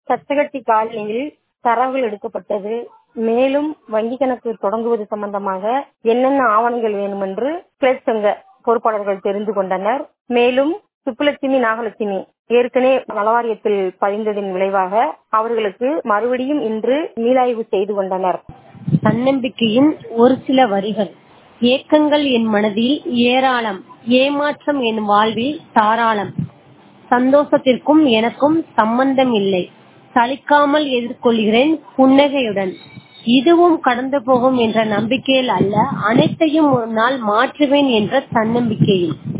சத்துகட்டி காலனியில் தரவுகள் எடுக்கப்பட்டது மேலும் வங்கி கணக்கு தொடங்குவது சம்பந்தமாக என்னென்ன ஆவணங்கள் வேணும் என்று பிளட் சங்க பொறுப்பாளர்கள் தெரிந்து கொண்டனர் மேலும் சுப்புலட்சுமி நாகலட்சுமி ஏற்கனவே நலவாரியத்தில் பதிந்ததின் விளைவாக அவர்களுக்கு மறுபடியும் இன்று மீளாய்வு செய்து கொண்டனர் தன்னம்பிக்கையின் ஒரு சில வரிகள் ஏக்கங்கள் என் மனதில் ஏராளம் ஏமாற்றம் என் வாழ்வில் தாராளம் சந்தோஷத்திற்கும் எனக்கும் சம்பந்தம் இல்லை சலிக்காமல் எதிர்கொள்கிறேன் புன்னகையுடன் இதுவும் கடந்து போகும் என்ற நம்பிக்கையில் அல்ல அனைத்தையும் ஒரு நாள் மாற்றுவேன் என்ற தன்னம்பிக்கையில்